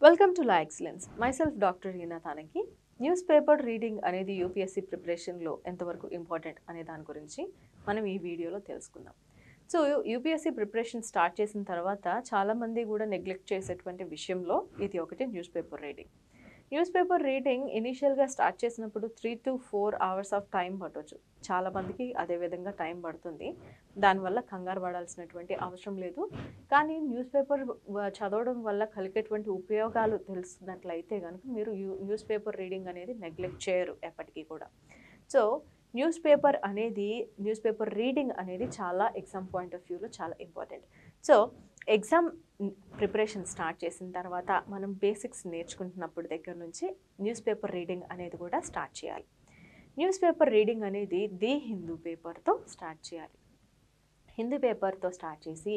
welcome to la excellence myself doctor Reena తానకి news paper reading అనేది UPSC ప్రిపరేషన్లో ఎంతవరకు ఇంపార్టెంట్ అనే దాని గురించి మనం ఈ వీడియోలో తెలుసుకుందాం సో యూపీఎస్సీ ప్రిపరేషన్ స్టార్ట్ చేసిన తర్వాత చాలామంది కూడా నెగ్లెక్ట్ చేసేటువంటి విషయంలో ఇది ఒకటి news paper reading news paper reading ఇనీషియల్గా స్టార్ట్ చేసినప్పుడు three to four hours of time పట్టవచ్చు చాలా మందికి అదే విధంగా టైం పడుతుంది దానివల్ల కంగారు పడాల్సినటువంటి అవసరం లేదు కానీ న్యూస్ పేపర్ చదవడం వల్ల కలిగేటువంటి ఉపయోగాలు తెలుస్తున్నట్లయితే కనుక మీరు యూ న్యూస్ పేపర్ రీడింగ్ అనేది నెగ్లెక్ట్ చేయరు ఎప్పటికీ కూడా సో న్యూస్ పేపర్ అనేది న్యూస్ పేపర్ రీడింగ్ అనేది చాలా ఎగ్జామ్ పాయింట్ ఆఫ్ వ్యూలో చాలా important so exam preparation start చేసిన తర్వాత మనం బేసిక్స్ నేర్చుకుంటున్నప్పుడు దగ్గర నుంచి న్యూస్ పేపర్ రీడింగ్ అనేది కూడా స్టార్ట్ చేయాలి న్యూస్ పేపర్ రీడింగ్ అనేది ది హిందూ పేపర్తో స్టార్ట్ చేయాలి హిందీ పేపర్తో స్టార్ట్ చేసి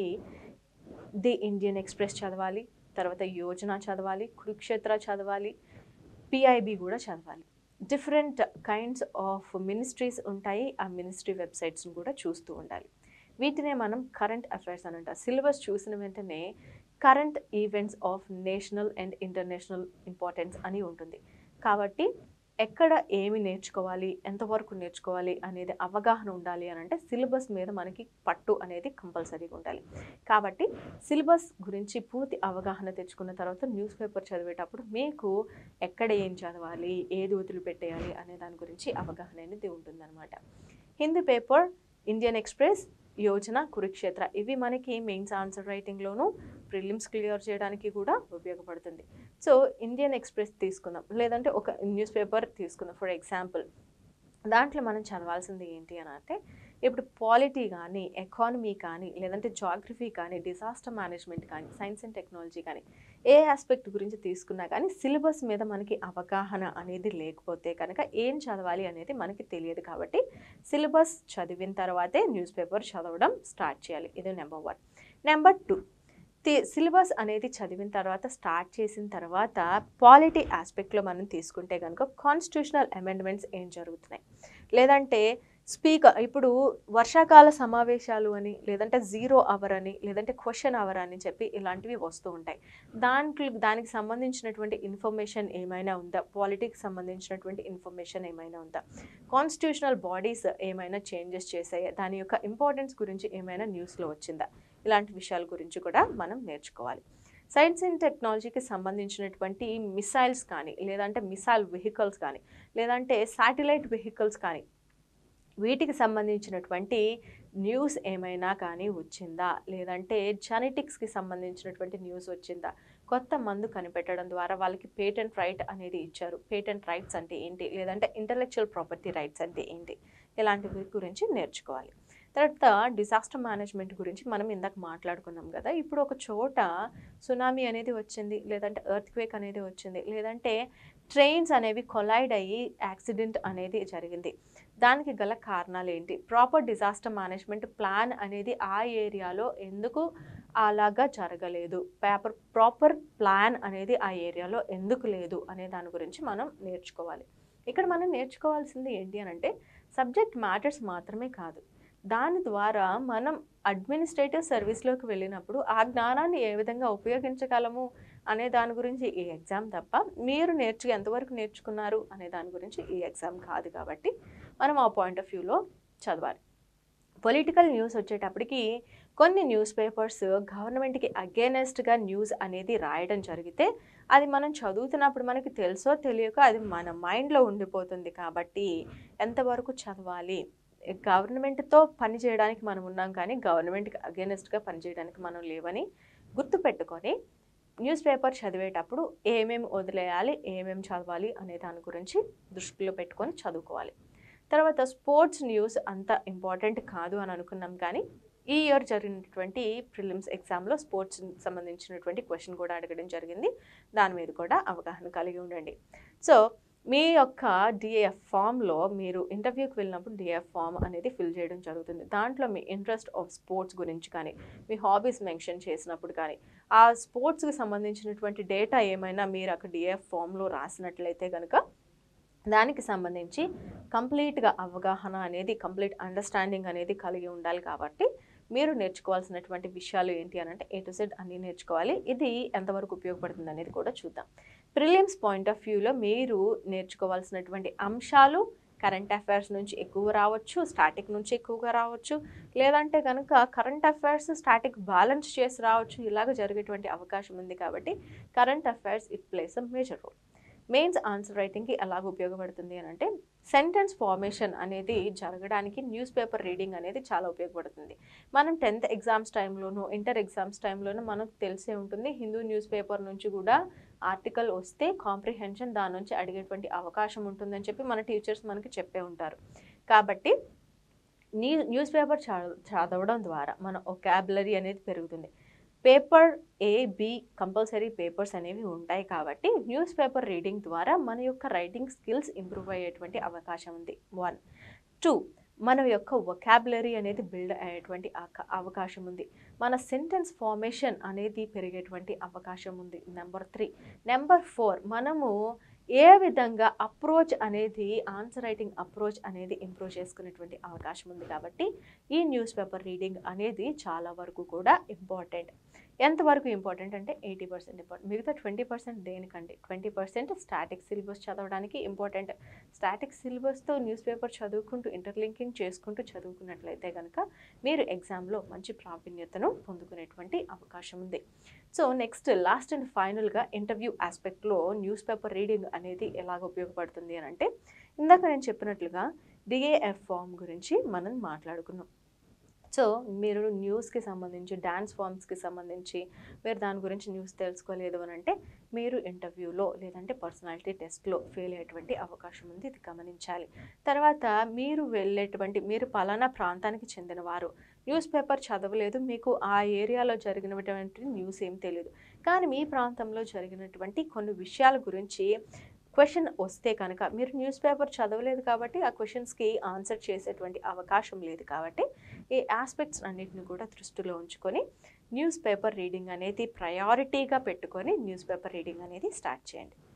ది ఇండియన్ ఎక్స్ప్రెస్ చదవాలి తర్వాత యోజన చదవాలి కురుక్షేత్ర చదవాలి పిఐబి కూడా చదవాలి డిఫరెంట్ కైండ్స్ ఆఫ్ మినిస్ట్రీస్ ఉంటాయి ఆ మినిస్ట్రీ వెబ్సైట్స్ని కూడా చూస్తూ ఉండాలి వీటినే మనం కరెంట్ అఫైర్స్ అని అంటాం సిలబస్ చూసిన వెంటనే current events of national and international importance అని ఉంటుంది కాబట్టి ఎక్కడ ఏమి నేర్చుకోవాలి ఎంతవరకు నేర్చుకోవాలి అనేది అవగాహన ఉండాలి అని అంటే సిలబస్ మీద మనకి పట్టు అనేది కంపల్సరీగా ఉండాలి కాబట్టి సిలబస్ గురించి పూర్తి అవగాహన తెచ్చుకున్న తర్వాత న్యూస్ పేపర్ చదివేటప్పుడు మీకు ఎక్కడ ఏం చదవాలి ఏది వదిలిపెట్టేయాలి అనే దాని గురించి అవగాహన అనేది ఉంటుందన్నమాట Hindi paper Indian Express Yojana Kurukshetra ఇవి మనకి మెయిన్స్ ఆన్సర్ రైటింగ్లోను ప్రిలిమ్స్ క్లియర్ చేయడానికి కూడా ఉపయోగపడుతుంది సో ఇండియన్ ఎక్స్ప్రెస్ తీసుకుందాం లేదంటే ఒక న్యూస్ పేపర్ తీసుకుందాం ఫర్ ఎగ్జాంపుల్ దాంట్లో మనం చదవాల్సింది ఏంటి అని అంటే ఇప్పుడు పాలిటీ కానీ ఎకానమీ కానీ లేదంటే జాగ్రఫీ కానీ డిజాస్టర్ మేనేజ్మెంట్ కానీ సైన్స్ అండ్ టెక్నాలజీ కానీ ఏ ఆస్పెక్ట్ గురించి తీసుకున్నా కానీ సిలబస్ మీద మనకి అవగాహన అనేది లేకపోతే కనుక ఏం చదవాలి అనేది మనకి తెలియదు కాబట్టి సిలబస్ చదివిన తర్వాతే న్యూస్ పేపర్ చదవడం స్టార్ట్ చేయాలి ఇది number one number two syllabus అనేది చదివిన తర్వాత స్టార్ట్ చేసిన తర్వాత పాలిటీ ఆస్పెక్ట్లో మనం తీసుకుంటే కనుక కాన్స్టిట్యూషనల్ అమెండ్మెంట్స్ ఏం జరుగుతున్నాయి లేదంటే స్పీకర్ ఇప్పుడు వర్షాకాల సమావేశాలు అని లేదంటే జీరో అవర్ అని లేదంటే క్వశ్చన్ అవర్ అని చెప్పి ఇలాంటివి వస్తూ ఉంటాయి దాంట్లో దానికి సంబంధించినటువంటి ఇన్ఫర్మేషన్ ఏమైనా ఉందా పాలిటిక్స్ సంబంధించినటువంటి ఇన్ఫర్మేషన్ ఏమైనా ఉందా కాన్స్టిట్యూషనల్ బాడీస్ ఏమైనా చేంజెస్ చేసాయా దాని యొక్క ఇంపార్టెన్స్ గురించి ఏమైనా న్యూస్లో వచ్చిందా ఇలాంటి విషయాల గురించి కూడా మనం నేర్చుకోవాలి సైన్స్ అండ్ టెక్నాలజీకి సంబంధించినటువంటి మిసైల్స్ కానీ లేదంటే మిసైల్ వెహికల్స్ కానీ లేదంటే శాటిలైట్ వెహికల్స్ కానీ వీటికి సంబంధించినటువంటి న్యూస్ ఏమైనా కానీ వచ్చిందా లేదంటే జెనెటిక్స్కి సంబంధించినటువంటి న్యూస్ వచ్చిందా కొత్త మందు కనిపెట్టడం ద్వారా వాళ్ళకి పేటెంట్ రైట్ అనేది ఇచ్చారు పేటెంట్ రైట్స్ అంటే ఏంటి లేదంటే ఇంటలెక్చువల్ ప్రాపర్టీ రైట్స్ అంటే ఏంటి ఇలాంటి గురించి నేర్చుకోవాలి తర్వాత డిజాస్టర్ మేనేజ్మెంట్ గురించి మనం ఇందాక మాట్లాడుకున్నాం కదా ఇప్పుడు ఒక చోట సునామీ అనేది వచ్చింది లేదంటే ఎర్త్ క్వేక్ అనేది వచ్చింది లేదంటే ట్రైన్స్ అనేవి కొలైడ్ అయ్యి యాక్సిడెంట్ అనేది జరిగింది దానికి గల కారణాలు ఏంటి ప్రాపర్ డిజాస్టర్ మేనేజ్మెంట్ ప్లాన్ అనేది ఆ ఏరియాలో ఎందుకు అలాగా జరగలేదు పేపర్ ప్రాపర్ ప్లాన్ అనేది ఆ ఏరియాలో ఎందుకు లేదు అనే దాని గురించి మనం నేర్చుకోవాలి ఇక్కడ మనం నేర్చుకోవాల్సింది ఏంటి అని అంటే సబ్జెక్ట్ మ్యాటర్స్ మాత్రమే కాదు దాని ద్వారా మనం అడ్మినిస్ట్రేటివ్ సర్వీస్లోకి వెళ్ళినప్పుడు ఆ జ్ఞానాన్ని ఏ విధంగా ఉపయోగించగలము అనే దాని గురించి ఈ ఎగ్జామ్ తప్ప మీరు నేర్చు ఎంతవరకు నేర్చుకున్నారు అనే దాని గురించి ఈ ఎగ్జామ్ కాదు కాబట్టి మనం ఆ పాయింట్ ఆఫ్ వ్యూలో చదవాలి పొలిటికల్ న్యూస్ వచ్చేటప్పటికి కొన్ని న్యూస్ పేపర్స్ గవర్నమెంట్కి అగేనెస్ట్గా న్యూస్ అనేది రాయడం జరిగితే అది మనం చదువుతున్నప్పుడు మనకి తెలుసో తెలియక అది మన మైండ్లో ఉండిపోతుంది కాబట్టి ఎంతవరకు చదవాలి గవర్నమెంట్తో పని చేయడానికి మనం ఉన్నాం కానీ గవర్నమెంట్కి అగేనెస్ట్గా పనిచేయడానికి మనం లేవని గుర్తుపెట్టుకొని న్యూస్ పేపర్ చదివేటప్పుడు ఏమేమి వదిలేయాలి ఏమేమి చదవాలి అనే దాని గురించి దృష్టిలో పెట్టుకొని చదువుకోవాలి తర్వాత స్పోర్ట్స్ న్యూస్ అంత ఇంపార్టెంట్ కాదు అని అనుకున్నాం కానీ ఈ ఇయర్ జరిగినటువంటి ప్రిలిమ్స్ ఎగ్జామ్లో స్పోర్ట్స్ సంబంధించినటువంటి క్వశ్చన్ కూడా అడగడం జరిగింది దాని మీద కూడా అవగాహన కలిగి ఉండండి సో మీ యొక్క డిఏఎఫ్ ఫామ్లో మీరు ఇంటర్వ్యూకి వెళ్ళినప్పుడు డిఏఎఫ్ ఫామ్ అనేది ఫిల్ చేయడం జరుగుతుంది దాంట్లో మీ ఇంట్రెస్ట్ ఆఫ్ స్పోర్ట్స్ గురించి కానీ మీ హాబీస్ మెన్షన్ చేసినప్పుడు కానీ ఆ స్పోర్ట్స్కి సంబంధించినటువంటి డేటా ఏమైనా మీరు అక్కడ డిఏఎఫ్ ఫామ్లో రాసినట్లయితే కనుక దానికి సంబంధించి కంప్లీట్గా అవగాహన అనేది కంప్లీట్ అండర్స్టాండింగ్ అనేది కలిగి ఉండాలి కాబట్టి మీరు నేర్చుకోవాల్సినటువంటి విషయాలు ఏంటి అని అంటే ఏ టు సెడ్ అన్నీ నేర్చుకోవాలి ఇది ఎంతవరకు ఉపయోగపడుతుంది అనేది కూడా చూద్దాం ప్రిలిమ్స్ పాయింట్ ఆఫ్ వ్యూలో మీరు నేర్చుకోవాల్సినటువంటి అంశాలు కరెంట్ అఫైర్స్ నుంచి ఎక్కువ రావచ్చు స్టాటిక్ నుంచి ఎక్కువగా రావచ్చు లేదంటే కనుక కరెంట్ అఫైర్స్ స్టాటిక్ బ్యాలెన్స్ చేసి రావచ్చు ఇలాగ జరిగేటువంటి అవకాశం ఉంది కాబట్టి current affairs it plays a major role mains answer రైటింగ్కి ఎలాగ ఉపయోగపడుతుంది అని అంటే సెంటెన్స్ ఫార్మేషన్ అనేది జరగడానికి న్యూస్ పేపర్ రీడింగ్ అనేది చాలా ఉపయోగపడుతుంది మనం టెన్త్ ఎగ్జామ్స్ టైంలోనూ ఇంటర్ ఎగ్జామ్స్ టైంలోనూ మనకు తెలిసే ఉంటుంది హిందూ న్యూస్ పేపర్ నుంచి కూడా ఆర్టికల్ వస్తే కాంప్రిహెన్షన్ దాని నుంచి అడిగేటువంటి అవకాశం ఉంటుందని చెప్పి మన టీచర్స్ మనకి చెప్పే ఉంటారు కాబట్టి న్యూ న్యూస్ పేపర్ చదవడం ద్వారా మన ఒకాబులరీ అనేది పెరుగుతుంది paper A B compulsory papers అనేవి ఉంటాయి కాబట్టి న్యూస్ పేపర్ రీడింగ్ ద్వారా మన యొక్క రైటింగ్ స్కిల్స్ ఇంప్రూవ్ అయ్యేటువంటి అవకాశం ఉంది వన్ టూ మన యొక్క వొకాబులరీ అనేది బిల్డ్ అయ్యేటువంటి ఆక- అవకాశం ఉంది మన సెంటెన్స్ ఫార్మేషన్ అనేది పెరిగేటువంటి అవకాశం ఉంది నెంబర్ త్రీ నెంబర్ ఫోర్ మనము ఏ విధంగా అప్రోచ్ అనేది ఆన్సర్ రైటింగ్ అప్రోచ్ అనేది ఇంప్రూవ్ చేసుకునేటువంటి అవకాశం ఉంది కాబట్టి ఈ న్యూస్ పేపర్ రీడింగ్ అనేది చాలా వరకు కూడా ఇంపార్టెంట్ ఎంతవరకు ఇంపార్టెంట్ అంటే ఎయిటీ పర్సెంట్ ఇంపార్టెంట్ మిగతా ట్వంటీ పర్సెంట్ దేనికండి ట్వంటీ పర్సెంట్ స్టాటిక్ సిలబస్ చదవడానికి ఇంపార్టెంట్ స్టాటిక్ సిలబస్తో న్యూస్ పేపర్ చదువుకుంటూ ఇంటర్లింకింగ్ చేసుకుంటూ చదువుకున్నట్లయితే కనుక మీరు ఎగ్జామ్లో మంచి ప్రావీణ్యతను పొందుకునేటువంటి అవకాశం ఉంది సో నెక్స్ట్ లాస్ట్ అండ్ ఫైనల్గా ఇంటర్వ్యూ ఆస్పెక్ట్లో న్యూస్ పేపర్ రీడింగ్ అనేది ఎలాగ ఉపయోగపడుతుంది అని అంటే ఇందాక నేను చెప్పినట్లుగా డిఏఎఫ్ ఫామ్ గురించి మనం మాట్లాడుకున్నాం సో మీరు న్యూస్కి సంబంధించి డ్యాన్స్ ఫామ్స్కి సంబంధించి మీరు దాని గురించి న్యూస్ తెలుసుకోలేదు అని అంటే మీరు ఇంటర్వ్యూలో లేదంటే పర్సనాలిటీ టెస్ట్లో ఫెయిల్ అయ్యేటువంటి అవకాశం ఉంది ఇది గమనించాలి తర్వాత మీరు వెళ్ళేటువంటి మీరు పలానా ప్రాంతానికి చెందినవారు న్యూస్ పేపర్ చదవలేదు మీకు ఆ ఏరియాలో జరిగినటువంటి న్యూస్ ఏం తెలియదు కానీ మీ ప్రాంతంలో జరిగినటువంటి కొన్ని విషయాల గురించి క్వశ్చన్ వస్తే కనుక మీరు న్యూస్ పేపర్ చదవలేదు కాబట్టి ఆ క్వశ్చన్స్కి ఆన్సర్ చేసేటువంటి అవకాశం లేదు కాబట్టి ఈ ఆస్పెక్ట్స్ అన్నిటిని కూడా దృష్టిలో ఉంచుకొని న్యూస్ పేపర్ రీడింగ్ అనేది ప్రయారిటీగా పెట్టుకొని న్యూస్ పేపర్ రీడింగ్ అనేది స్టార్ట్ చేయండి